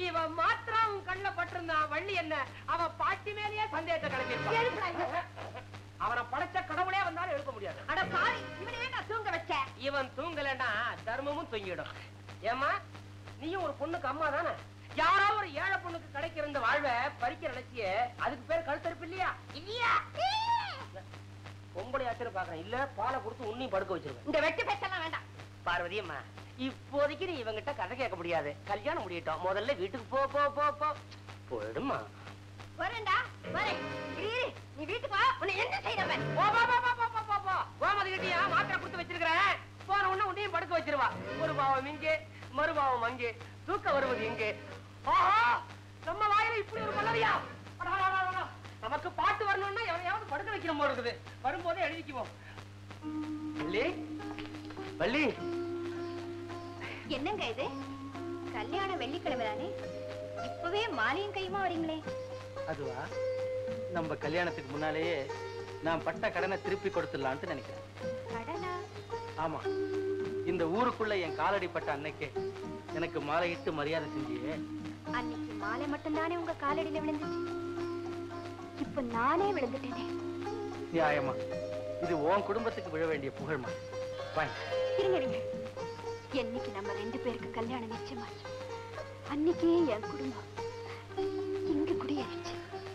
இவன் மாத்திரம் உன் கண்ணுல பட்டிருந்தான் வள்ளி என்ன அவன் பாட்டி மேலேயே சந்தேகத்தை கிளம்பியிருப்பான் அவனை படைச்ச கடவுளே வந்தாலும் எழுப்ப முடியாது அட பாவி இவனையே நான் தூங்க வச்சேன் இவன் தூங்கலன்னா தர்மமும் தூங்கிடும் ஏமா நீயும் ஒரு பொண்ணுக்கு அம்மா தானே யாரோ ஒரு ஏழை பொண்ணுக்கு கிடைக்கிற இந்த வாழ்வை பறிக்க நினைச்சியே அதுக்கு பேர் கழுத்தறுப்பு இல்லையா இல்லையா பொம்பளை ஆச்சுன்னு பாக்குறேன் இல்ல பாலை கொடுத்து உன்னையும் படுக்க வச்சிருவேன் இந்த வெட்டு பேச்செல்லாம் வேண்டாம் பார்வதி அம்மா இப்போதைக்கு நீ இவங்கிட்ட கதை கேட்க முடியாது கல்யாணம் முடியட்டும் முதல்ல வீட்டுக்கு போ போ போ போ போயிடுமா வரேன்டா வரேன் இரு, இரு. நீ வீட்டுக்கு வா உன்னை என்ன செய்யறவன் போ போ போ போ போ போ போ போ கோமதி கிட்டியா மாத்திரை கொடுத்து வச்சிருக்கிறேன் போன உடனே உன்னையும் படுக்க வச்சிருவா ஒரு பாவம் இங்கே மறுபாவம் அங்கே தூக்க வருவது இங்கே ஆஹா நம்ம வாயில இப்படி ஒரு பல்லவியா அடா, அடா, அடா, அடா. நமக்கு பாட்டு வரணும்னா எவனையாவது படுக்க வைக்கணும் போல இருக்குது வரும்போதே எழுதிக்குவோம் வள்ளி வள்ளி என்னங்க இது கல்யாணம் வெள்ளிக்கிழமை தானே இப்பவே மாலையும் கையுமா வரீங்களே அதுவா நம்ம கல்யாணத்துக்கு முன்னாலேயே நான் பட்ட கடனை திருப்பி கொடுத்துடலான்ட்டு நினைக்கிறேன் கடனா ஆமா இந்த ஊருக்குள்ள என் காலடி பட்ட அன்னைக்கே எனக்கு மாலையிட்டு மரியாதை செஞ்சியே அன்னைக்கு மாலை மட்டும்தானே உங்க காலடியில விழுந்துச்சு இப்ப நானே விழுந்துட்டேனே நியாயமா இது உன் குடும்பத்துக்கு விழ வேண்டிய புகழ்மா வாங்க இருங்க இருங்க என்னைக்கு நம்ம ரெண்டு பேருக்கு கல்யாணம் நிச்சயமாச்சு அன்னைக்கே என் குடும்பம் இங்க குடியேறிச்சு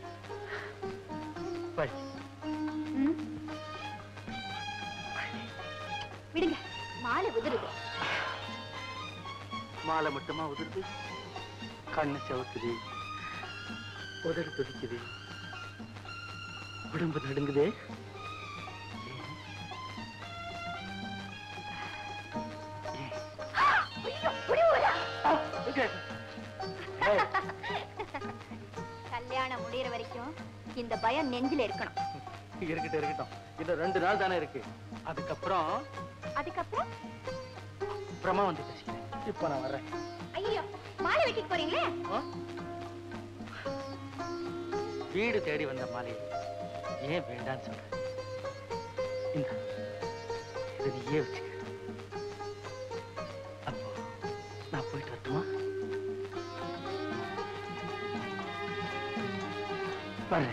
வாங்க ம்? விடுங்க மாலை உதிருது மாலை மட்டுமா உதிருது கண்ணு செவக்குது உதடு துடிக்குது உடம்பு நடுங்குதே ஐயோ, புரியுதா? ஏய், கல்யாணம் முடியற வரைக்கும் இந்த பயம் நெஞ்சில இருக்கணும் இருக்கட்டும் இருக்கட்டும் இன்னும் ரெண்டு நாள் தானே இருக்கு அதுக்கப்புறம் அதுக்கப்புறம் அப்புறமா வந்து பேசிக்கிறேன் இப்போ நான் வர்றேன் ஐயோ மாலை வெட்டிட்டு போறீங்களே ஆ? வீடு தேடி வந்த மாலையை ஏன் வேண்டான்னு சொல்ற இந்த இதை நீயே வச்சுக்க அப்போ நான் போயிட்டு வரட்டுமா வர்றேன்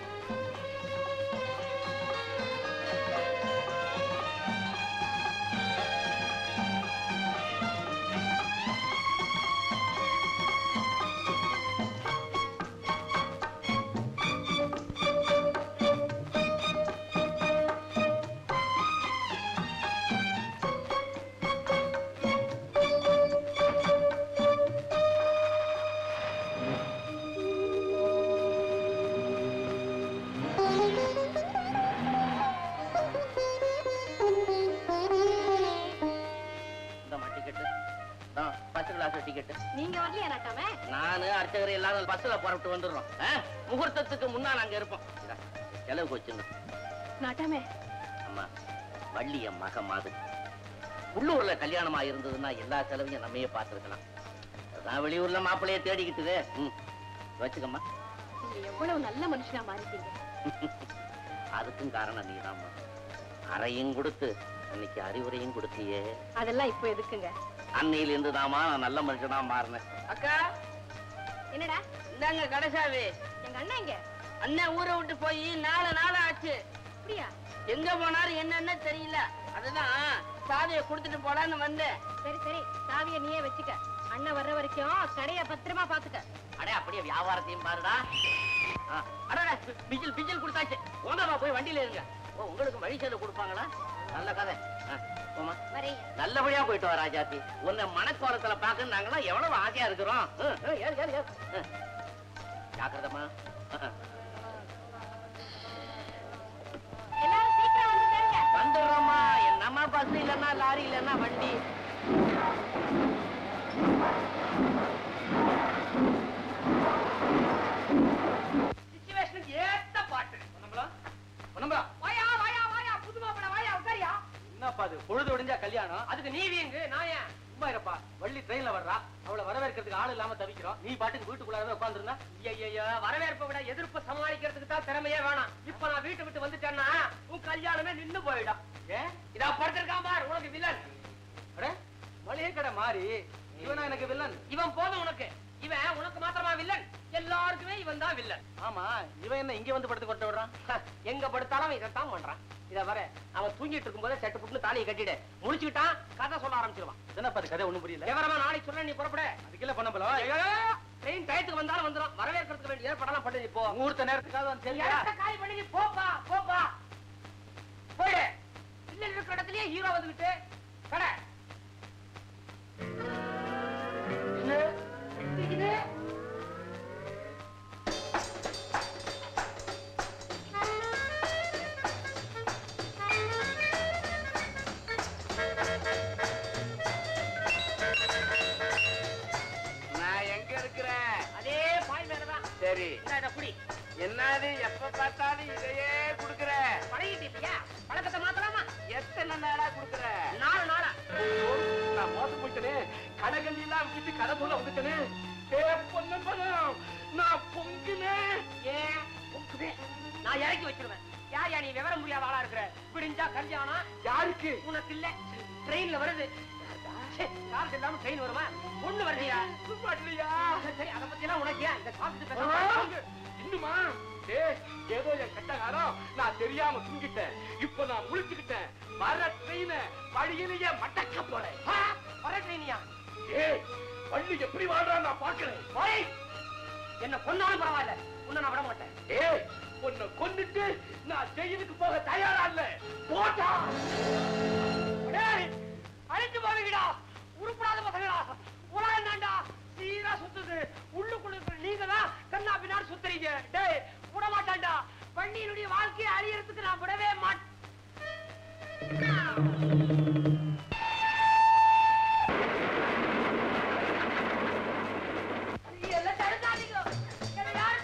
இந்தம்மா டிக்கெட்டு தான் பத்து கிளாஸ் டிக்கெட்டு நீங்க வரலையா நாட்டாம நானு அர்ச்சகர் எல்லாரும் பஸ்ல புறப்பட்டு வந்துடுறோம் ஆ? முகூர்த்தத்துக்கு முன்னால் அங்க இருப்போம் இந்தா, செலவுக்கு வச்சுங்க நாட்டாமே அம்மா வள்ளி என் மக மாதிரி உள்ளூர்ல கல்யாணமா இருந்ததுன்னா எல்லா செலவையும் நம்மையே பார்த்துருக்கலாம் அதான் வெளியூர்ல மாப்பிள்ளைய தேடிக்கிட்டுது ம் வச்சுக்கம்மா நீங்க எவ்வளவு நல்ல மனுஷனா மாறிட்டீங்க அதுக்கும் காரணம் நீதாம்மா அறையும் கொடுத்து அன்னைக்கு அறிவுரையும் கொடுத்தியே அதெல்லாம் இப்போ எதுக்குங்க அன்னையில இருந்து தாமா நான் நல்ல மனுஷனா மாறினேன் அக்கா என்னடா இந்தாங்க கடைசாவி எங்க அண்ணா இங்க அண்ணன் ஊரை விட்டு போய் நாலு நாள் ஆச்சு அப்படியா எங்க போனாரு என்னன்னு தெரியல அதுதான் சாவியை கொடுத்துட்டு போலான்னு வந்தேன் சரி சரி சாவிய நீயே வச்சுக்க அண்ணன் வர்ற வரைக்கும் கடைய பத்திரமா பாத்துக்க அடே அப்படியே வியாபாரத்தையும் பாருடா ஆ, அடடே, பிஜில் பிஜில் கொடுத்தாச்சு ஓனரா போய் வண்டியில இருங்க ஓ உங்களுக்கு வழி செலவு கொடுப்பாங்களா நல்ல கதை ஆ, போம்மா வரேன் நல்லபடியா போயிட்டு வா ராஜாத்தி உன்னை மனக்கோலத்துல பார்க்க நாங்களாம் எவ்வளவு ஆசையா இருக்கிறோம் ஆ, ஆ, ஏறு, ஏறு, ஏறு. ஆ. ஜாக்கிரதைம்மா ஆ, ஆ. எல்லாரும் சீக்கிரம் வந்துட்டாங்க வந்துடுறோம்மா என்னம்மா பஸ் இல்லைன்னா லாரி இல்லைன்னா வண்டி சிச்சுவேஷனுக்கு ஏத்த பாட்டு பொன்னம்பலா பொன்னம்பலா வாயா வாயா வாயா புது மாப்பிள வாயா உட்காரியா என்னப்பா அது பொழுது ஒடிஞ்சா கல்யாணம் அதுக்கு நீ வீங்கு நான் ஏன் சும்மா இருப்பா வள்ளி ட்ரெயின்ல வர்றா அவளை வரவேற்கிறதுக்கு ஆள் இல்லாம தவிக்கிறோம் நீ பாட்டுக்கு வீட்டுக்குள்ளாரவே உட்காந்துருந்தா ஐயையோ வரவேற்பை விட எதிர்ப்பு சமாளிக்கிறதுக்கு தான் திறமையே வேணாம் இப்ப நான் வீட்டை விட்டு வந்துட்டேன்னா உன் கல்யாணமே நின்னு போயிடும் ஏன் இதா படுத்திருக்கான் பார் உனக்கு வில்லன் அட மளிகை கடை மாறி இவனா எனக்கு வில்லன் இவன் போதும் உனக்கு இவன் உனக்கு மாத்திரமா வில்லன் எல்லாருக்குமே இவன் தான் வில்லன் ஆமா இவன் என்ன இங்க வந்து படுத்து கொட்ட விடுறான் ஹ, எங்க படுத்தாலும் அவன் இதைத்தான் பண்றான் இத வர அவன் தூங்கிட்டு இருக்கும்போதே சட்டு புட்டுன்னு தாலியை கட்டிடு முடிச்சுக்கிட்டான் கதை சொல்ல ஆரம்பிச்சிருவான் என்னப்பா அது கதை ஒண்ணும் புரியல விவரமா நாளைக்கு சொல்ல நீ புறப்பட அதுக்கெல்லாம் பண்ண போல ட்ரெயின் டயத்துக்கு வந்தாலும் வந்துடும் வரவேற்கிறதுக்கு வேண்டிய ஏற்பாடெல்லாம் பண்ணி நீ போ முகூர்த்த நேரத்துக்காக வந்து தெரியா இடத்த காலி பண்ணி நீ போப்பா போப்பா போயிடு இல்ல இருக்கிற இடத்துலயே ஹீரோ வந்துகிட்டு கடை என்ன? இது? நான் எங்க இருக்கிறேன் அதே பாய் மேலதான் சரி இந்தா இதை குடி என்னது எப்ப பார்த்தாலும் இதையே குடுக்குற பழகிட்டு இல்லையா பழக்கத்தை மாத்தலாமா எத்தனை நாளா குடுக்குற நாலு நாளா நான் மோசம் போயிட்டனே கடைகள் எல்லாம் விட்டு கதை சொல்ல வந்துட்டனே ஏ பொண்ணு பணம் நான் பொங்குனேன் ஏன் உப்புதே. நான் இறக்கி வச்சிருவேன் யார் யா நீ விவரம் முடியாத ஆளா இருக்கிற விடிஞ்சா கல்யாணம் யாருக்கு உனக்கு இல்ல ட்ரெயின்ல வருது ச்சே, காசு இல்லாம ட்ரெயின் வருமா ஒண்ணு வருதியா வரலையா சரி, சரி அதை பத்தி எல்லாம் உனக்கு ஏன் இந்த காசு ஆ, இன்னுமா டேய், ஏதோ என் கட்டகாரம் நான் தெரியாம தூங்கிட்டேன் இப்ப நான் முழிச்சுக்கிட்டேன் வர ட்ரெயின வழியிலேயே மட்டக்க போறேன் வர ட்ரெயினியா ஏய் வள்ளி எப்படி வாழ்றான் நான் பாக்குறேன் போய் என்ன கொன்னாலும் பரவாயில்ல உன்னை நான் விட மாட்டேன் ஏய் உன்னை கொன்னுட்டு நான் ஜெயிலுக்கு போக தயாரா இல்ல போட்டா டேய், அழிஞ்சு போவீங்கடா உருப்படாத பசங்களா உலகம் தாண்டா சீரா சுத்துது உள்ளுக்குள்ள இருக்கிற நீங்க தான் கண்ணா பின்னாடி சுத்துறீங்க டேய் விட மாட்டான்டா வண்டியினுடைய வாழ்க்கையை அழியறதுக்கு நான் விடவே மாட்டேன் எல்லாம் தடுக்காதீங்க என்னை யாரு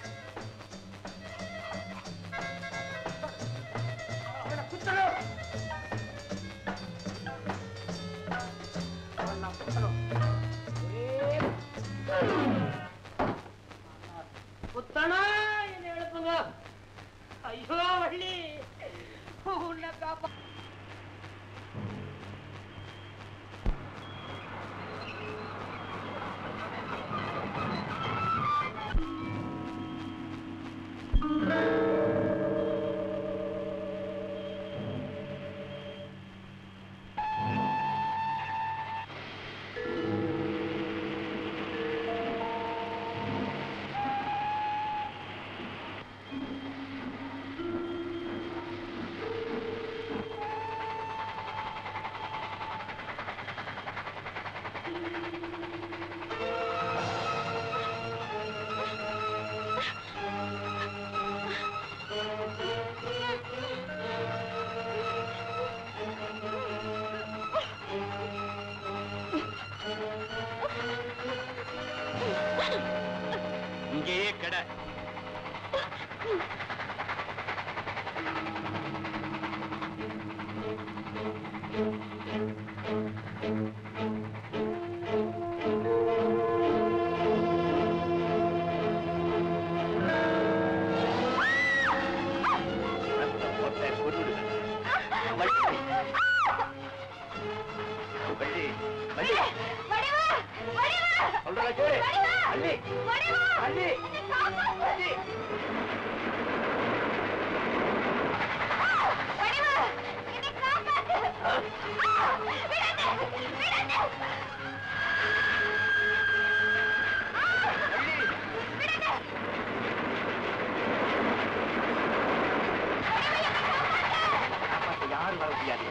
அவனை குத்தணும் அவன் நான் குத்தணும் ஒரே குத்தனா என்ன எழுப்புங்க ஐயோ வள்ளி உன்னை காப்பா இங்கேயே கடை யாரும் வர முடியாது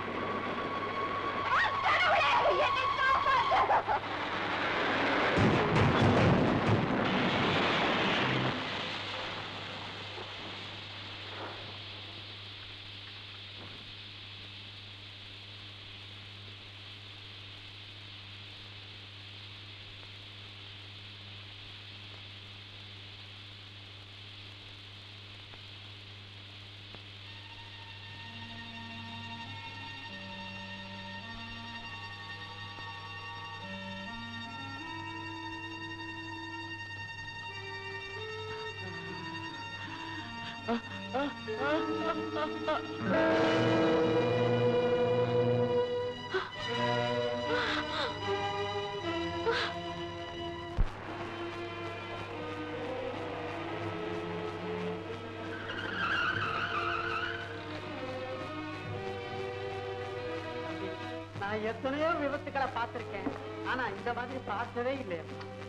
நான் எத்தனையோ விபத்துக்களை பார்த்திருக்கேன் ஆனா இந்த மாதிரி பார்த்ததே இல்லையா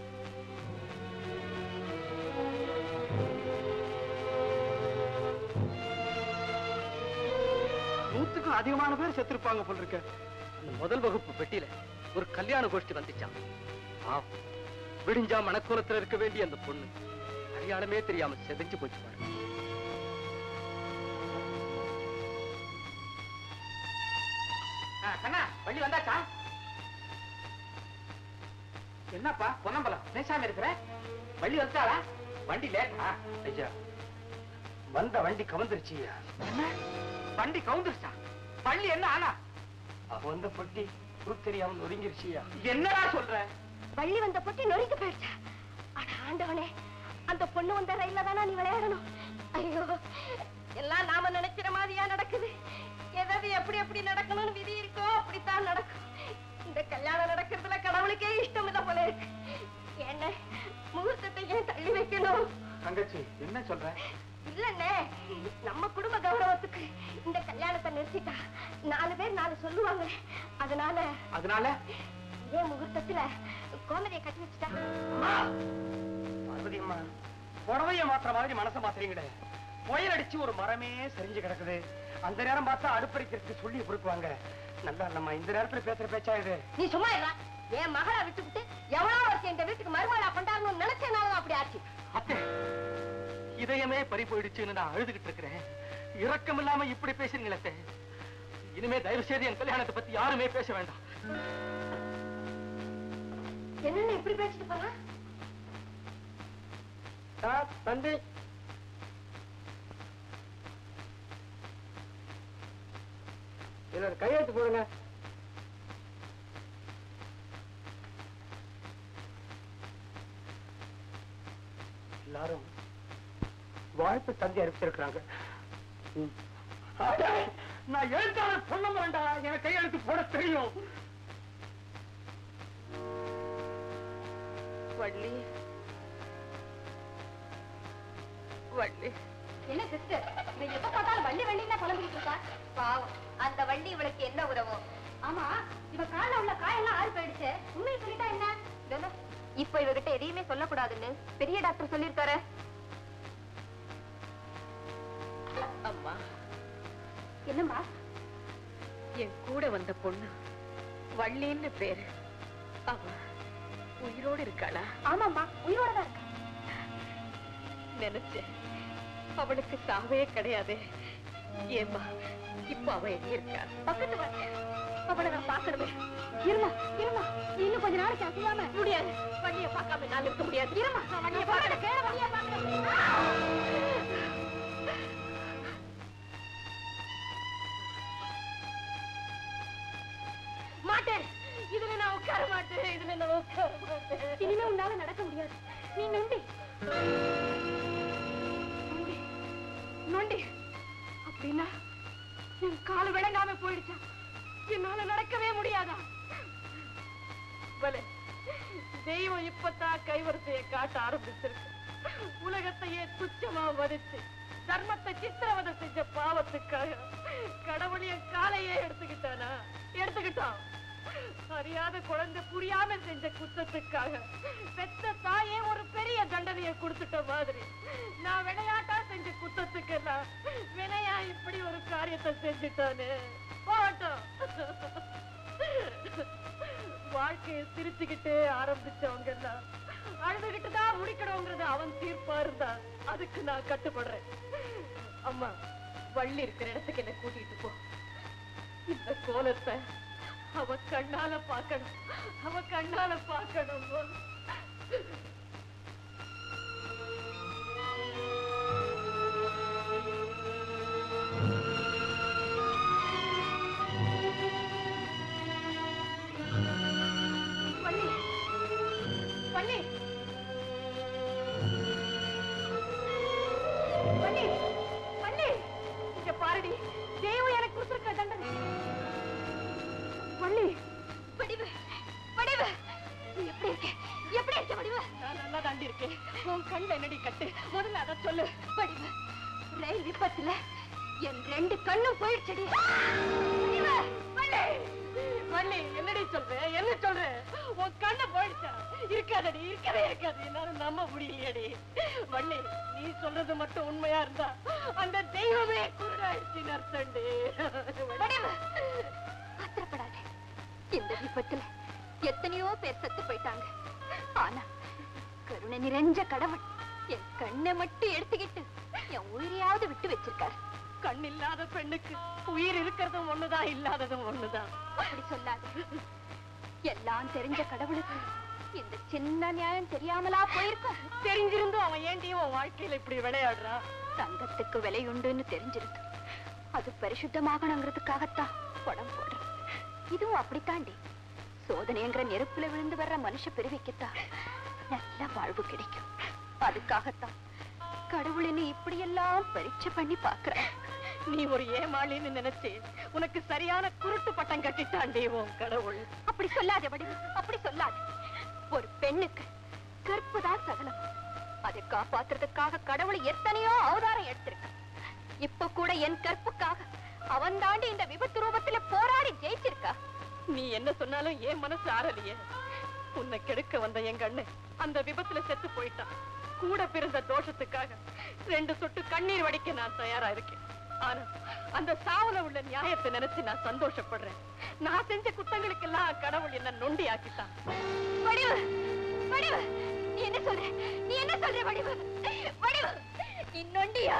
நூத்துக்கும் அதிகமான பேர் செத்துருப்பாங்க போல இருக்க அந்த முதல் வகுப்பு பெட்டியில ஒரு கல்யாண கோஷ்டி வந்துச்சான் பாவம். விடிஞ்சா மணக்கோலத்துல இருக்க வேண்டிய அந்த பொண்ணு அடையாளமே தெரியாம செதைஞ்சு போச்சு பாருங்க கண்ணா வள்ளி வந்தாச்சா என்னப்பா பொன்னம்பலம் பேசாம இருக்கிற வள்ளி வந்துட்டாளா வண்டி லேட்டா ஐயா வந்த வண்டி கவர்ந்துருச்சு ஐயா என்ன வண்டி கவுந்துருச்சா வள்ளி என்ன ஆனா அவ வந்த பொட்டி குரு தெரியாம நொறுங்கிருச்சு ஐயா என்னடா சொல்ற வள்ளி வந்த பொட்டி நொறுங்கி போயிடுச்சா அட ஆண்டவனே அந்த பொண்ணு வந்த ரயில்ல தானா நீ விளையாடணும் ஐயோ எல்லாம் நாம நினைக்கிற மாதிரியா நடக்குது எதாவது எப்படி எப்படி நடக்கணும்னு விதி இருக்கோ அப்படித்தான் நடக்கும் இந்த கல்யாணம் நடக்கிறதுல கடவுளுக்கே இஷ்டம் இல்ல போல இருக்கு என்ன முகூர்த்தத்தை ஏன் தள்ளி வைக்கணும் தங்கச்சி என்ன சொல்ற இல்லண்ணே நம்ம குடும்ப கௌரவத்துக்கு இந்த கல்யாணத்தை நிறுத்திட்டா நாலு பேர் நாலு சொல்லுவாங்க அதனால அதனால இதே முகூர்த்தத்துல கோமதியை கட்டி வச்சுட்டா பார்வதி அம்மா புடவைய மாத்திர மாதிரி மனசை மாத்திரீங்களே புயல் அடிச்சு ஒரு மரமே சரிஞ்சு கிடக்குது அந்த நேரம் பார்த்தா அடுப்பறிக்கிறதுக்கு சொல்லி கொடுக்குவாங்க நல்லா நம்ம இந்த நேரத்துல பேசுற பேச்சா இது நீ சும்மா இல்ல என் மகளை விட்டுவிட்டு எவ்வளவு வருஷம் இந்த வீட்டுக்கு மருமகளா கொண்டாடணும்னு நினைச்சனாலும் அப்படி ஆச்சு அத்தை இதயமே பறி போயிடுச்சுன்னு நான் அழுதுகிட்டு இருக்கிறேன் இரக்கம் இல்லாம இப்படி பேசுறீங்களே அத்தை. இனிமே தயவு செய்து என் கல்யாணத்தை பத்தி யாருமே பேச வேண்டாம் என்னன்னு இப்படி பேசிட்டு போறா தந்தை இதுல ஒரு கையெழுத்து போடுங்க எல்லாரும் வாழ்த்து தந்தி அறிவிச்சிருக்கிறாங்க ம். அட, நான் எழுத்தாளர் சொல்ல வேண்டாம் எனக்கு கையெழுத்து போட தெரியும் வள்ளி வள்ளி என்ன சிஸ்டர் இவ எப்ப பார்த்தாலும் வள்ளி வள்ளின்னா புலம்பிட்டு இருக்கா பாவம் அந்த வள்ளி இவளுக்கு என்ன உறவோ ஆமா இவ கால உள்ள காயெல்லாம் ஆறு போயிடுச்சு உண்மையை சொல்லிட்டா என்ன இதோ, இப்ப இவகிட்ட எதையுமே சொல்லக்கூடாதுன்னு பெரிய டாக்டர் சொல்லியிருக்காரு அம்மா என்னம்மா என் கூட வந்த பொண்ணு வள்ளின்னு பேரு அவ உயிரோடு இருக்காளா ஆமாம்மா உயிரோட தான் இருக்கா நினைச்சேன் அவளுக்கு சாவே கிடையாது ஏம்மா இப்ப அவ எங்க இருக்கா பக்கத்து வாங்க அவளை நான் பார்க்கணுமே இருமா இருமா இன்னும் கொஞ்ச நாளைக்கு அசையாம முடியாது வள்ளிய பார்க்காம நான் இருக்க முடியாது இருமா நான் வண்டியை பார்க்கணும் கேள வண்டியை பார்க்கணும் மாட்டேன் இதுல நான் உட்கார மாட்டேன் இதுல நான் உட்கார மாட்டேன் இனிமே உன்னால நடக்க முடியாது நீ நொண்டி நொண்டி நொண்டி அப்படின்னா என் கால் விளங்காம போயிடுச்சா என்னால நடக்கவே முடியாதா பலே தெய்வம் இப்பதான் கைவரிசையை காட்ட ஆரம்பிச்சிருக்கு உலகத்தையே துச்சமா மதிச்சு தர்மத்தை சித்திரவதை செஞ்ச பாவத்துக்காக கடவுள் என் காலையே எடுத்துக்கிட்டானா எடுத்துக்கிட்டான் அறியாத குழந்தை புரியாம செஞ்ச குத்தத்துக்காக பெத்த தாயே ஒரு பெரிய தண்டனையை கொடுத்துட்ட மாதிரி நான் விளையாட்டா செஞ்ச குத்தத்துக்கெல்லாம் வினையா இப்படி ஒரு காரியத்தை செஞ்சுட்டானே போகட்டும் வாழ்க்கையை சிரிச்சுக்கிட்டே ஆரம்பிச்சவங்க எல்லாம் அழுதுகிட்டு தான் முடிக்கணுங்கிறது அவன் தீர்ப்பா இருந்தா அதுக்கு நான் கட்டுப்படுறேன் அம்மா வள்ளி இருக்கிற இடத்துக்கு என்ன கூட்டிட்டு போ இந்த கோலத்தை அவ கண்ணால பார்க்கணும் அவ கண்ணால பார்க்கணும் வள்ளி வள்ளி வள்ளி வள்ளி இங்க பாருடி தெய்வம் எனக்கு கொடுத்துருக்க தண்டனை வள்ளி வடிவு வடிவு நீ எப்படி இருக்க எப்படி இருக்க வடிவு நான் நல்லா தாண்டி இருக்கேன் உன் கண்ணில் என்னடி கட்டு முதல்ல அதை சொல்லு வடிவு ரயில் விபத்துல என் ரெண்டு கண்ணும் போயிடுச்சடி வடிவு வள்ளி வள்ளி என்னடி சொல்ற என்ன சொல்ற உன் கண்ண போயிடுச்சா இருக்காதடி இருக்கவே இருக்காது என்னால நம்ப முடியலையடி வள்ளி நீ சொல்றது மட்டும் உண்மையா இருந்தா அந்த தெய்வமே குருடாயிடுச்சுன்னு அர்த்தம்டி வடிவு ஆத்திரப்படாத இந்த விபத்துல எத்தனையோ பேர் செத்து போயிட்டாங்க ஆனா கருணை நிறைஞ்ச கடவுள் என் கண்ணை மட்டும் எடுத்துக்கிட்டு என் உயிரையாவது விட்டு வச்சிருக்காரு கண் இல்லாத பெண்ணுக்கு உயிர் இருக்கிறதும் ஒண்ணுதான் இல்லாததும் ஒண்ணுதான் அப்படி சொல்லாத எல்லாம் தெரிஞ்ச கடவுளுக்கு இந்த சின்ன நியாயம் தெரியாமலா போயிருக்கும் தெரிஞ்சிருந்தும் அவன் ஏண்டி உன் வாழ்க்கையில இப்படி விளையாடுறான் தங்கத்துக்கு விலை உண்டுன்னு தெரிஞ்சிருக்கு அது பரிசுத்தமாகணுங்கிறதுக்காகத்தான் படம் போடுறேன் இதுவும் அப்படித்தாண்டி சோதனைங்கிற நெருப்புல விழுந்து வர்ற மனுஷ பிரிவிக்குத்தான் நல்ல வாழ்வு கிடைக்கும் அதுக்காகத்தான் கடவுளின்னு இப்படியெல்லாம் பரீட்சை பண்ணி பாக்குறேன் நீ ஒரு ஏமாளின்னு நினைச்சு உனக்கு சரியான குருட்டு பட்டம் கட்டிட்டாண்டி உன் கடவுள் அப்படி சொல்லாத வடிவு அப்படி சொல்லாத ஒரு பெண்ணுக்கு கற்பு தான் சகலம் அதை காப்பாத்துறதுக்காக கடவுள் எத்தனையோ அவதாரம் எடுத்திருக்கு இப்ப கூட என் கற்புக்காக அவன் தாண்டி இந்த விபத்து ரூபத்துல போராடி ஜெயிச்சிருக்கா நீ என்ன சொன்னாலும் என் மனசு ஆறலையே உன்னை கெடுக்க வந்த என் கண்ணு அந்த விபத்துல செத்து போயிட்டான் கூட பிறந்த தோஷத்துக்காக ரெண்டு சொட்டு கண்ணீர் வடிக்க நான் தயாரா இருக்கேன் ஆனா அந்த சாவுல உள்ள நியாயத்தை நினைச்சு நான் சந்தோஷப்படுறேன் நான் செஞ்ச குத்தங்களுக்கெல்லாம் கடவுள் என்ன நொண்டி ஆக்கிட்டான் வடிவு வடிவு நீ என்ன சொல்ற நீ என்ன சொல்ற வடிவு வடிவு நீ நொண்டியா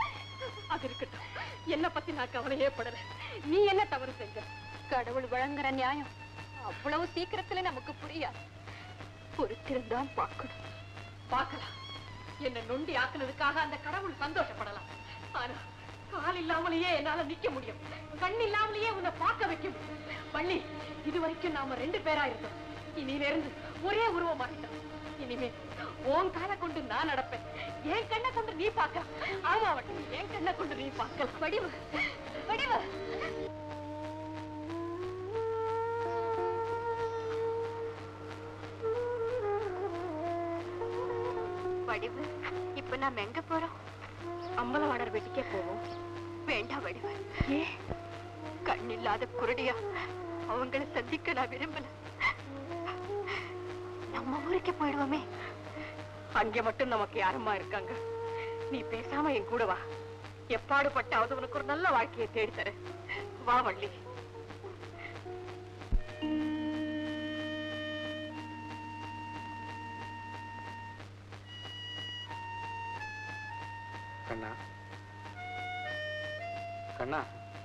அது இருக்கட்டும் என்ன பத்தி நான் கவலையே படல நீ என்ன தவறு செஞ்ச கடவுள் வழங்குற நியாயம் அவ்வளவு சீக்கிரத்துல நமக்கு புரியாது பொறுத்திருந்தான் பார்க்கணும் பார்க்கலாம் என்ன நொண்டி ஆக்குனதுக்காக அந்த கடவுள் சந்தோஷப்படலாம் ஆனா கால் இல்லாமலேயே என்னால நிக்க முடியும் கண் இல்லாமலேயே உன்னை பார்க்க வைக்க முடியும் வள்ளி இது வரைக்கும் நாம ரெண்டு பேரா இருந்தோம் இனியில இருந்து ஒரே உருவமாகிட்டோம் இனிமே உன் காலை கொண்டு நான் நடப்பேன் என் கண்ணை கொண்டு நீ பார்க்கலாம் ஆமா வள்ளி என் கண்ணை கொண்டு நீ பார்க்கலாம் வடிவு வடிவு வடிவு இப்ப நாம எங்க போறோம் அம்பலவாணர் வீட்டுக்கே போவோம் வேண்டாம் வடிவு ஏன் கண் இல்லாத குருடியா அவங்கள சந்திக்க நான் விரும்பல நம்ம ஊருக்கே போயிடுவோமே அங்கே மட்டும் நமக்கு யாரும்மா இருக்காங்க நீ பேசாம என் கூட வா எப்பாடு பட்டாவது உனக்கு ஒரு நல்ல வாழ்க்கையை தேடி தரேன் வா வள்ளி கண்ணா கண்ணா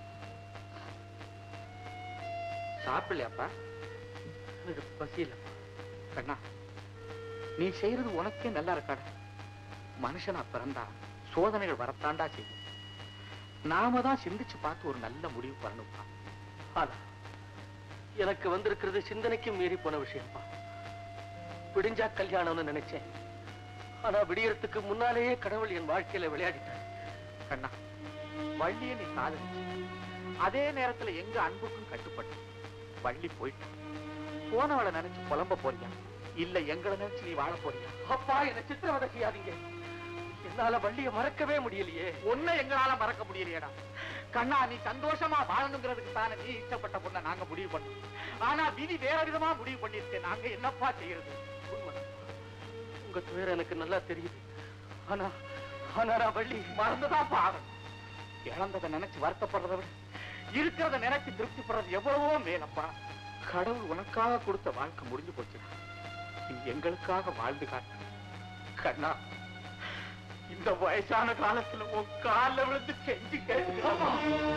சாப்பிடலையாப்பா எனக்கு பசி இல்லப்பா கண்ணா நீ செய்யறது உனக்கே நல்லா இருக்காடா மனுஷனா பிறந்தா சோதனைகள் வரத்தாண்டா செய்யும் நாம தான் சிந்திச்சு பார்த்து ஒரு நல்ல முடிவு பண்ணணும்ப்பா ஆனா எனக்கு வந்திருக்கிறது சிந்தனைக்கு மீறி போன விஷயம்ப்பா விடிஞ்சா கல்யாணம்னு நினைச்சேன் ஆனா விடியறதுக்கு முன்னாலேயே கடவுள் என் வாழ்க்கையில விளையாடிட்டார் கண்ணா வள்ளியை நீ காதலிச்சு அதே நேரத்துல எங்க அன்புக்கும் கட்டுப்பட்டு வள்ளி போயிட்டு போனவளை நினைச்சு புலம்ப போறியா இல்ல எங்களை நினைச்சு நீ வாழ போறியா அப்பா என்ன சித்திரவதை செய்யாதீங்க என்னால வள்ளிய மறக்கவே முடியலையே ஒன்ன எங்களால மறக்க முடியலையேடா கண்ணா நீ சந்தோஷமா வாழணுங்கிறதுக்கு தானே நீ இஷ்டப்பட்ட பொண்ணை நாங்க முடிவு பண்ணோம் ஆனா விதி வேற விதமா முடிவு பண்ணிருக்கேன் நாங்க என்னப்பா செய்யறது உண்மைதான். உங்க துயரம் எனக்கு நல்லா தெரியுது ஆனா ஆனா நான் வள்ளி மறந்துதான் பாகணும் இழந்ததை நினைச்சு வருத்தப்படுறதை விட இருக்கிறத நினைச்சு திருப்திப்படுறது எவ்வளவோ மேலப்பா கடவுள் உனக்காக கொடுத்த வாழ்க்கை முடிஞ்சு போச்சு நீ எங்களுக்காக வாழ்ந்து காட்டு கண்ணா இந்த வயசான காலத்துல உன் கால்ல விழுந்து கெஞ்சி கேட்டுக்கிறோம்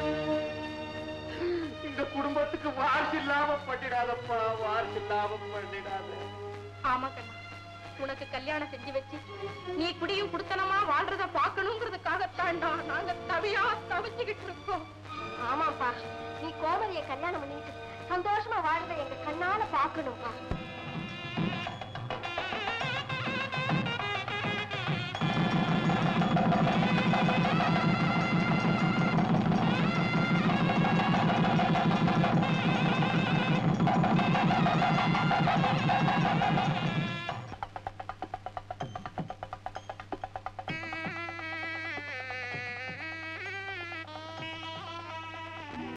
இந்த குடும்பத்துக்கு வாரிசு இல்லாம பண்ணிடாதப்பா வாரிசு இல்லாம பண்ணிடாத ஆமா கண்ணா உனக்கு கல்யாணம் செஞ்சு வச்சு நீ குடியும் குடுத்தனமா வாழ்றத பாக்கணுங்கிறதுக்காகத்தான்டா நாங்க தவியா தவிச்சுக்கிட்டு இருக்கோம் ஆமாப்பா நீ கோமதியை கல்யாணம் பண்ணிட்டு சந்தோஷமா வாழ்றத எங்க கண்ணால பாக்கணும்ப்பா